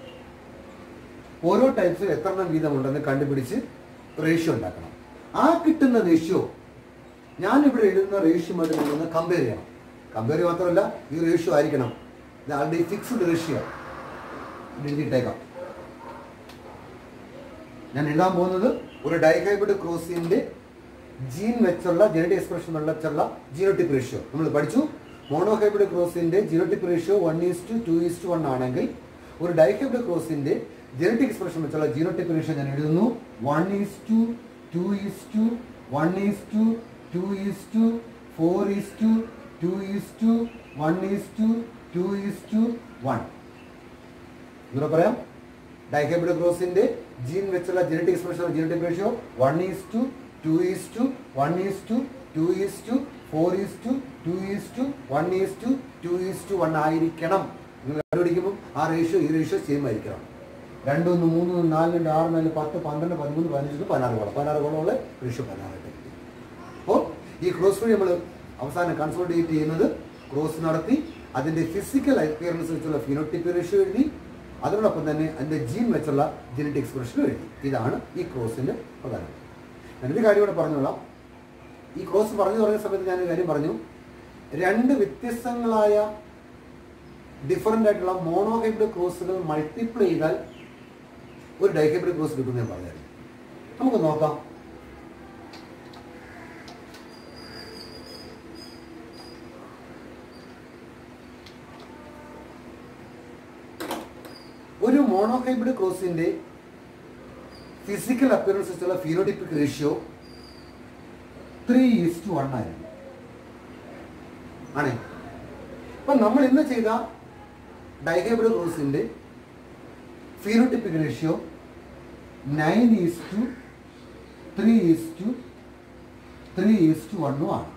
ഓരോ ടൈപ്സിൽ എത്ര എണ്ണം വീതം ഉണ്ടെന്ന് കണ്ടുപിടിച്ച് റേഷ്യോ ഉണ്ടാക്കണം ആ കിട്ടുന്ന റേഷ്യോ ഞാൻ ഇവിടെ എഴുതുന്ന റേഷ്യോമായിട്ട് നിങ്ങളൊന്ന് കമ്പയർ ചെയ്യണം കമ്പയർ മാത്രമല്ല ഈ റേഷ്യോ ആയിരിക്കണം ഇത് ആൾറെഡി ഫിക്സ്ഡ് റേഷ്യോ എഴുതിയിട്ടേക്കാം ഞാൻ എഴുതാൻ പോകുന്നത് ഒരു ഡൈഹൈബ്രിഡ് ക്രോസിന്റെ ജീൻ വെച്ചുള്ള ജനറ്റിക് എക്സ്പ്രഷൻ വെച്ചുള്ള ജീനോട്ടിക് റേഷ്യോ നമ്മൾ പഠിച്ചു മോണോഹൈബ്രിഡ് ക്രോസിന്റെ genotypic ratio one is to two is to one ആണെങ്കിൽ ഒരു ഡൈഹൈബ്രിഡ് ക്രോസിന്റെ ജനറ്റിക് എക്സ്പ്രഷൻ വെച്ചുള്ള ജീനോട്ടിക് റേഷ്യോ ഞാൻ എഴുതുന്നു one is to two is to one is to two is to four is to two is to one is to two is to one ഇവിടെ പറയാം ഡൈഹൈബ്രിഡ് ക്രോസിന്റെ ജീൻ വെച്ചുള്ള genetic expression genetic ratio one is to two is to one is to two is to four is to two is to one is to two is to one ആയിരിക്കണം നിങ്ങൾ കണ്ടുപിടിക്കുമ്പോൾ ആ റേഷ്യോ ഈ റേഷ്യോ സെയിം ആയിരിക്കണം രണ്ടൊന്ന് മൂന്ന് ഒന്ന് നാല് രണ്ട് ആറ് നാല് പത്ത് പന്ത്രണ്ട് പതിമൂന്ന് പതിനഞ്ച് പതിനാറ് കോളം പതിനാറ് കോളമുള്ള റേഷ്യോ പതിനാറായിട്ട് കിട്ടി അപ്പോൾ ഈ ക്രോസ് വഴി നമ്മൾ അവസാനം കൺസോൾട്ടേറ്റ് ചെയ്യുന്നത് ക്രോസ് നടത്തി അതിന്റെ ഫിസിക്കൽ അപ്പിയറൻസ് വെച്ചുള്ള ഫിനോട്ടിക് റേഷ്യോ എഴുതി അതോടൊപ്പം തന്നെ അതിന്റെ ജീൻ വെച്ചുള്ള ജനറ്റിക് എക്സ്പ്രഷൻ എഴുതി ഇതാണ് ഈ ക്രോസിന്റെ പ്രധാനം ഞാനൊരു കാര്യം കൂടെ പറഞ്ഞോളാം ഈ ക്രോസ് പറഞ്ഞു തുടങ്ങിയ സമയത്ത് ഞാനൊരു കാര്യം പറഞ്ഞു രണ്ട് വ്യത്യസ്തങ്ങളായ ഡിഫറൻ്റ് ആയിട്ടുള്ള മോണോഹൈബ്രിഡ് ക്രോസുകൾ മൾട്ടിപ്ലൈ ചെയ്താൽ ഒരു ഡൈഹൈബ്രിഡ് ക്രോസ് കിട്ടുമെന്ന് ഞാൻ പറഞ്ഞായിരുന്നു നമുക്ക് നോക്കാം ഒരു മോണോഹൈബ്രിഡ് ക്രോസിന്റെ ഫിസിക്കൽ അപ്പിയറൻസ് വെച്ചുള്ള phenotypic ratio three is to one ആയിരുന്നു ആണേ അപ്പൊ നമ്മൾ ഇന്ന് ചെയ്ത ഡൈഹൈബ്രിഡ് റോസിന്റെ phenotypic ratio nine is to three is to three is to വണ്ണും ആണ്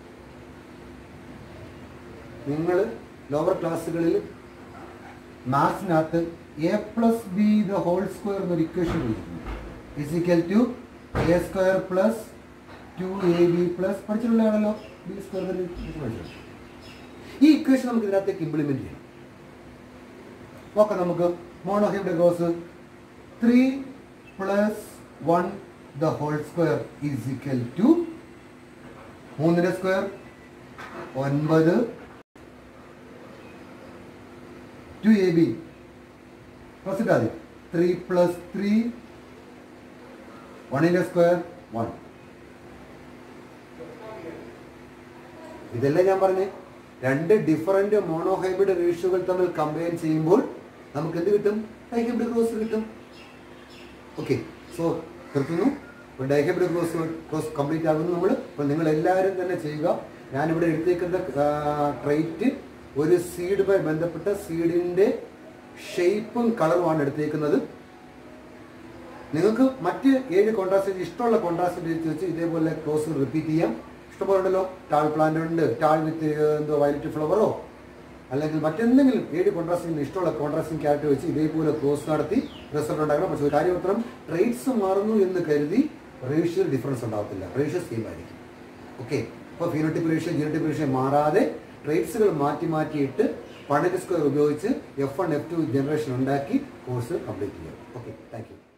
നിങ്ങൾ ലോവർ ക്ലാസ്സുകളിൽ മാത്സിനകത്ത് A plus B the whole square എന്നൊരു ഇക്വേഷൻ വിളിക്കുന്നു physical to A square plus two A B plus പഠിച്ചിട്ടുള്ളതാണല്ലോ ബി സ്ക്വയർ ഈ ഇക്വേഷൻ നമുക്ക് ഇതിനകത്തേക്ക് ഇംപ്ലിമെന്റ് ചെയ്യാം നോക്കാം നമുക്ക് monohybrid rose three plus one the whole square is equal to മൂന്നിന്റെ സ്ക്വയർ ഒൻപത് ടു എ ബി പ്ലസ് ഇട്ടാതി ത്രീ പ്ലസ് ത്രീ വണ്ണിന്റെ സ്ക്വയർ വൺ ഇതെല്ലാം ഞാൻ പറഞ്ഞേ രണ്ട് ഡിഫറൻറ്റ് മോണോഹൈബ്രിഡ് റേഷ്യോകൾ തമ്മിൽ കമ്പയർ ചെയ്യുമ്പോൾ നമുക്ക് എന്ത് കിട്ടും ഡൈഹൈബ്രിഡ് ക്രോസ് കിട്ടും ഓക്കെ സോ നിർത്തുന്നു ഇപ്പോൾ ഡൈഹൈബ്രിഡ് ക്രോസ് ക്രോസ് കംപ്ലീറ്റ് ആകുന്നു നമ്മൾ അപ്പോൾ നിങ്ങൾ എല്ലാവരും തന്നെ ചെയ്യുക ഞാനിവിടെ എടുത്തേക്കുന്ന ട്രൈറ്റ് ഒരു സീഡുമായി ബന്ധപ്പെട്ട സീഡിൻ്റെ ഷേപ്പും കളറുമാണ് എടുത്തേക്കുന്നത് നിങ്ങൾക്ക് മറ്റ് ഏഴ് കോൺട്രാസ്റ്റ് ഇഷ്ടമുള്ള കോൺട്രാസ്റ്റ് വെച്ച് ഇതേപോലെ ക്രോസ് റിപ്പീറ്റ് ചെയ്യാം ഇഷ്ടംപോലെ ഉണ്ടല്ലോ ടാൾ പ്ലാന്റ് ഉണ്ട് ടാൾ വിത്ത് എന്തോ വയലറ്റ് ഫ്ലവറോ അല്ലെങ്കിൽ മറ്റെന്തെങ്കിലും ഏഴ് കോൺട്രാസ്റ്റിംഗ് ഇഷ്ടമുള്ള കോൺട്രാസ്റ്റിംഗ് ക്യാരക്ടർ വെച്ച് ഇതേപോലെ ക്രോസ് നടത്തി റിസൾട്ട് ഉണ്ടാക്കണം പക്ഷേ ഒരു കാര്യം മാത്രം ട്രേഡ്സ് മാറുന്നു എന്ന് കരുതി റേഷ്യൽ ഡിഫറൻസ് ഉണ്ടാകത്തില്ല റേഷ്യോ സെയിം ആയിരിക്കും ഓക്കെ അപ്പോൾ ഫിനോട്ടിക് റേഷ്യോ ജീനോട്ടിക് റേഷ്യോ മാറാതെ ട്രേഡ്സുകൾ മാറ്റി മാറ്റിയിട്ട് പണറ്റ് സ്ക്വയർ ഉപയോഗിച്ച് F one F two generation ഉണ്ടാക്കി കോഴ്സ് കംപ്ലീറ്റ് ചെയ്യാം ഓക്കെ താങ്ക് യു